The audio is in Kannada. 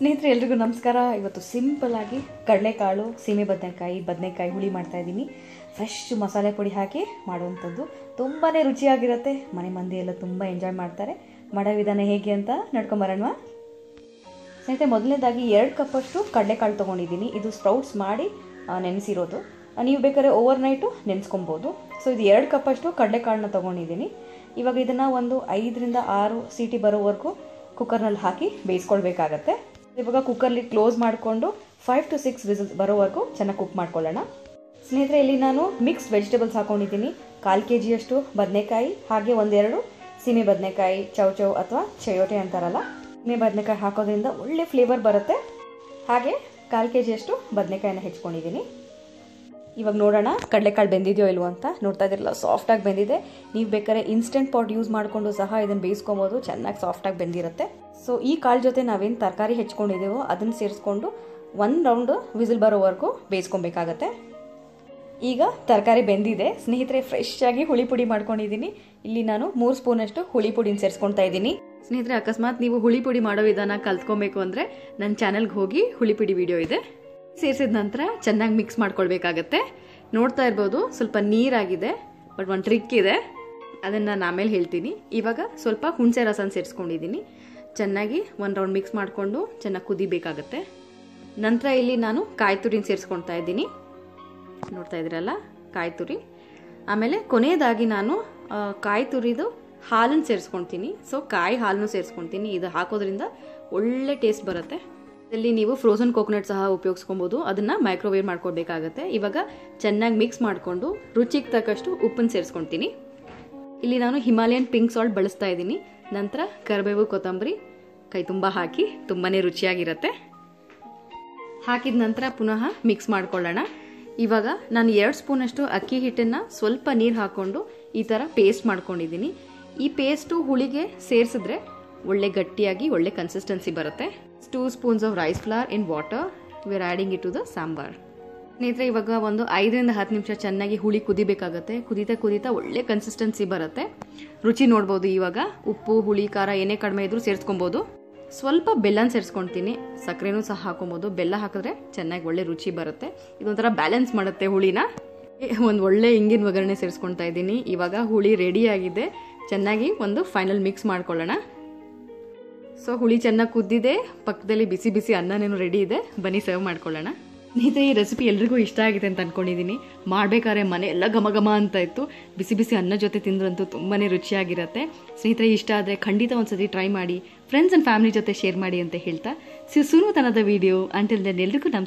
ಸ್ನೇಹಿತರೆ ಎಲ್ರಿಗೂ ನಮಸ್ಕಾರ ಇವತ್ತು ಸಿಂಪಲ್ ಆಗಿ ಕಡಲೆಕಾಳು ಸೀಮೆ ಬದನೆಕಾಯಿ ಬದನೆಕಾಯಿ ಹುಳಿ ಮಾಡ್ತಾ ಇದ್ದೀನಿ ಫ್ರೆಶ್ ಮಸಾಲೆ ಪುಡಿ ಹಾಕಿ ಮಾಡುವಂಥದ್ದು ತುಂಬಾ ರುಚಿಯಾಗಿರುತ್ತೆ ಮನೆ ಮಂದಿ ಎಲ್ಲ ತುಂಬ ಎಂಜಾಯ್ ಮಾಡ್ತಾರೆ ಮಾಡೋ ವಿಧಾನ ಹೇಗೆ ಅಂತ ನೋಡ್ಕೊಂಬರೋಣ ಸ್ನೇಹಿತರೆ ಮೊದಲನೇದಾಗಿ ಎರಡು ಕಪ್ಪಷ್ಟು ಕಡಲೆಕಾಳು ತೊಗೊಂಡಿದ್ದೀನಿ ಇದು ಸ್ಪ್ರೌಟ್ಸ್ ಮಾಡಿ ಆ, ನೆನೆಸಿರೋದು ಆ, ನೀವು ಬೇಕಾದ್ರೆ ಓವರ್ ನೈಟು ನೆನೆಸ್ಕೊಬೋದು ಸೊ ಇದು ಎರಡು ಕಪ್ಪಷ್ಟು ಕಡಲೆಕಾಳನ್ನ ತೊಗೊಂಡಿದ್ದೀನಿ ಇವಾಗ ಇದನ್ನು ಒಂದು ಐದರಿಂದ ಆರು ಸೀಟಿ ಬರೋವರೆಗೂ ಕುಕ್ಕರ್ನಲ್ಲಿ ಹಾಕಿ ಬೇಯಿಸ್ಕೊಳ್ಬೇಕಾಗತ್ತೆ ಇವಾಗ ಕುಕ್ಕರ್ಲಿ ಕ್ಲೋಸ್ ಮಾಡಿಕೊಂಡು ಫೈವ್ ಟು ಸಿಕ್ಸ್ ವಿಸಿಲ್ಸ್ ಬರೋವರೆಗೂ ಚೆನ್ನಾಗಿ ಕುಕ್ ಮಾಡ್ಕೊಳ್ಳೋಣ ಸ್ನೇಹಿತರೆ ಇಲ್ಲಿ ನಾನು ಮಿಕ್ಸ್ಡ್ ವೆಜಿಟೇಬಲ್ಸ್ ಹಾಕೊಂಡಿದ್ದೀನಿ ಕಾಲು ಕೆ ಜಿಯಷ್ಟು ಬದನೆಕಾಯಿ ಹಾಗೆ ಒಂದೆರಡು ಸೀಮೆ ಬದನೆಕಾಯಿ ಚೌಚೌ ಅಥವಾ ಚಯೋಟೆ ಅಂತಾರಲ್ಲ ಸೀಮೆ ಬದನೆಕಾಯಿ ಹಾಕೋದ್ರಿಂದ ಒಳ್ಳೆ ಫ್ಲೇವರ್ ಬರುತ್ತೆ ಹಾಗೆ ಕಾಲು ಕೆ ಜಿಯಷ್ಟು ಬದನೆಕಾಯಿನ ಹೆಚ್ಕೊಂಡಿದ್ದೀನಿ ಇವಾಗ ನೋಡೋಣ ಕಡಲೆಕಾಳು ಬೆಂದಿದೆಯೋ ಇಲ್ವೋ ಅಂತ ನೋಡ್ತಾ ಇದ್ದಿರಲ್ಲ ಸಾಫ್ಟಾಗಿ ಬೆಂದಿದೆ ನೀವು ಬೇಕಾದ್ರೆ ಇನ್ಸ್ಟೆಂಟ್ ಪಾಟ್ ಯೂಸ್ ಮಾಡಿಕೊಂಡು ಸಹ ಇದನ್ನು ಬೇಯಿಸ್ಕೊಬೋದು ಚೆನ್ನಾಗಿ ಸಾಫ್ಟಾಗಿ ಬೆಂದಿರುತ್ತೆ ಸೊ ಈ ಕಾಳು ಜೊತೆ ನಾವೇನು ತರಕಾರಿ ಹೆಚ್ಕೊಂಡಿದ್ದೀವೋ ಅದನ್ನು ಸೇರಿಸ್ಕೊಂಡು ಒಂದು ರೌಂಡು ವಿಸಿಲ್ ಬರೋವರೆಗೂ ಬೇಯಿಸ್ಕೊಬೇಕಾಗತ್ತೆ ಈಗ ತರಕಾರಿ ಬೆಂದಿದೆ ಸ್ನೇಹಿತರೆ ಫ್ರೆಶ್ ಆಗಿ ಹುಳಿ ಪುಡಿ ಮಾಡ್ಕೊಂಡಿದ್ದೀನಿ ಇಲ್ಲಿ ನಾನು ಮೂರು ಸ್ಪೂನಷ್ಟು ಹುಳಿ ಪುಡಿನ ಸೇರಿಸ್ಕೊಳ್ತಾ ಇದ್ದೀನಿ ಸ್ನೇಹಿತರೆ ಅಕಸ್ಮಾತ್ ನೀವು ಹುಳಿ ಪುಡಿ ಮಾಡೋ ವಿಧಾನ ಕಲ್ತ್ಕೊಬೇಕು ಅಂದರೆ ನನ್ನ ಚಾನಲ್ಗೆ ಹೋಗಿ ಹುಳಿ ಪುಡಿ ವಿಡಿಯೋ ಇದೆ ಸೇರಿಸಿದ ನಂತರ ಚೆನ್ನಾಗಿ ಮಿಕ್ಸ್ ಮಾಡ್ಕೊಳ್ಬೇಕಾಗತ್ತೆ ನೋಡ್ತಾ ಇರ್ಬೋದು ಸ್ವಲ್ಪ ನೀರಾಗಿದೆ ಬಟ್ ಒಂದು ಟ್ರಿಕ್ ಇದೆ ಅದನ್ನು ನಾನು ಆಮೇಲೆ ಹೇಳ್ತೀನಿ ಇವಾಗ ಸ್ವಲ್ಪ ಹುಣಸೆ ರಸನ ಸೇರಿಸ್ಕೊಂಡಿದ್ದೀನಿ ಚೆನ್ನಾಗಿ ಒಂದು ರೌಂಡ್ ಮಿಕ್ಸ್ ಮಾಡಿಕೊಂಡು ಚೆನ್ನಾಗಿ ಕುದಿಬೇಕಾಗತ್ತೆ ನಂತರ ಇಲ್ಲಿ ನಾನು ಕಾಯಿ ತುರಿನ ಸೇರಿಸ್ಕೊಳ್ತಾ ಇದ್ದೀನಿ ನೋಡ್ತಾ ಇದ್ದೀರಲ್ಲ ಕಾಯಿ ತುರಿ ಆಮೇಲೆ ಕೊನೆಯದಾಗಿ ನಾನು ಆ, ಕಾಯಿ ತುರಿದು ಹಾಲನ್ನು ಸೇರಿಸ್ಕೊಳ್ತೀನಿ ಸೊ ಕಾಯಿ ಹಾಲನ್ನು ಸೇರಿಸ್ಕೊಳ್ತೀನಿ ಇದು ಹಾಕೋದ್ರಿಂದ ಒಳ್ಳೆ ಟೇಸ್ಟ್ ಬರುತ್ತೆ ಇಲ್ಲಿ ನೀವು ಫ್ರೋಸನ್ ಕೋಕೋನಟ್ ಸಹ ಉಪಯೋಗಿಸ್ಕೊಬೋದು ಅದನ್ನು ಮೈಕ್ರೋವೇವ್ ಮಾಡ್ಕೊಳ್ಬೇಕಾಗತ್ತೆ ಇವಾಗ ಚೆನ್ನಾಗಿ ಮಿಕ್ಸ್ ಮಾಡಿಕೊಂಡು ರುಚಿಗೆ ತಕ್ಕಷ್ಟು ಉಪ್ಪನ್ನು ಸೇರಿಸ್ಕೊಳ್ತೀನಿ ಇಲ್ಲಿ ನಾನು ಹಿಮಾಲಯನ್ ಪಿಂಕ್ ಸಾಲ್ಟ್ ಬಳಸ್ತಾ ಇದ್ದೀನಿ ನಂತರ ಕರಿಬೇವು ಕೊತ್ತಂಬರಿ ಕೈ ತುಂಬ ಹಾಕಿ ತುಂಬಾ ರುಚಿಯಾಗಿರುತ್ತೆ ಹಾಕಿದ ನಂತರ ಪುನಃ ಮಿಕ್ಸ್ ಮಾಡ್ಕೊಳ್ಳೋಣ ಇವಾಗ ನಾನು ಎರಡು ಸ್ಪೂನಷ್ಟು ಅಕ್ಕಿ ಹಿಟ್ಟನ್ನು ಸ್ವಲ್ಪ ನೀರು ಹಾಕ್ಕೊಂಡು ಈ ಥರ ಪೇಸ್ಟ್ ಮಾಡ್ಕೊಂಡಿದ್ದೀನಿ ಈ ಪೇಸ್ಟು ಹುಳಿಗೆ ಸೇರಿಸಿದ್ರೆ ಒಳ್ಳೆ ಗಟ್ಟಿಯಾಗಿ ಒಳ್ಳೆ ಕನ್ಸಿಸ್ಟೆನ್ಸಿ ಬರುತ್ತೆ two spoons of rice flour in water we are adding it to the sambar ಸ್ನೇಹಿತರೆ ಇವಾಗ ಒಂದು ಐದರಿಂದ ಹತ್ತು ನಿಮಿಷ ಚೆನ್ನಾಗಿ ಹುಳಿ ಕುದಿಬೇಕಾಗತ್ತೆ ಕುದೀತಾ ಕುದೀತಾ ಒಳ್ಳೆ ಕನ್ಸಿಸ್ಟೆನ್ಸಿ ಬರುತ್ತೆ ರುಚಿ ನೋಡ್ಬೋದು ಇವಾಗ ಉಪ್ಪು ಹುಳಿ ಖಾರ ಏನೇ ಕಡಿಮೆ ಇದ್ರೂ ಸೇರಿಸ್ಕೊಬೋದು ಸ್ವಲ್ಪ ಬೆಲ್ಲನ ಸೇರಿಸ್ಕೊಳ್ತೀನಿ ಸಕ್ಕರೆನೂ ಸಹ ಹಾಕೊಬೋದು ಬೆಲ್ಲ ಹಾಕಿದ್ರೆ ಚೆನ್ನಾಗಿ ಒಳ್ಳೆ ರುಚಿ ಬರುತ್ತೆ ಇದೊಂಥರ ಬ್ಯಾಲೆನ್ಸ್ ಮಾಡುತ್ತೆ ಹುಳಿನ ಒಂದು ಒಳ್ಳೆ ಇಂಗಿನ ಒಗ್ಗರಣೆ ಸೇರಿಸ್ಕೊಳ್ತಾ ಇದ್ದೀನಿ ಇವಾಗ ಹುಳಿ ರೆಡಿ ಆಗಿದೆ ಚೆನ್ನಾಗಿ ಒಂದು ಫೈನಲ್ ಮಿಕ್ಸ್ ಮಾಡ್ಕೊಳ್ಳೋಣ ಸೊ ಹುಳಿ ಚೆನ್ನಾಗಿ ಕುದ್ದಿದೆ ಪಕ್ಕದಲ್ಲಿ ಬಿಸಿ ಬಿಸಿ ಅನ್ನನೇನು ರೆಡಿ ಇದೆ ಬನ್ನಿ ಸರ್ವ್ ಮಾಡ್ಕೊಳ್ಳೋಣ ಸ್ನೇಹಿತರೆ ಈ ರೆಸಿಪಿ ಎಲ್ರಿಗೂ ಇಷ್ಟ ಆಗಿದೆ ಅಂತ ಅನ್ಕೊಂಡಿದ್ದೀನಿ ಮಾಡ್ಬೇಕಾದ್ರೆ ಮನೆ ಎಲ್ಲ ಘಮ ಘಮ ಅಂತ ಇತ್ತು ಬಿಸಿ ಬಿಸಿ ಅನ್ನ ಜೊತೆ ತಿಂದ್ರಂತೂ ತುಂಬಾ ರುಚಿಯಾಗಿರುತ್ತೆ ಸ್ನೇಹಿತರೆ ಇಷ್ಟ ಆದರೆ ಖಂಡಿತ ಒಂದ್ಸತಿ ಟ್ರೈ ಮಾಡಿ ಫ್ರೆಂಡ್ಸ್ ಆ್ಯಂಡ್ ಫ್ಯಾಮಿಲಿ ಜೊತೆ ಶೇರ್ ಮಾಡಿ ಅಂತ ಹೇಳ್ತಾ ಸಿ ಸುನೂತನದ ವಿಡಿಯೋ ಅಂಟಿಲ್ ದೆನ್ ಎಲ್ರಿಗೂ ನಮಸ್ಕಾರ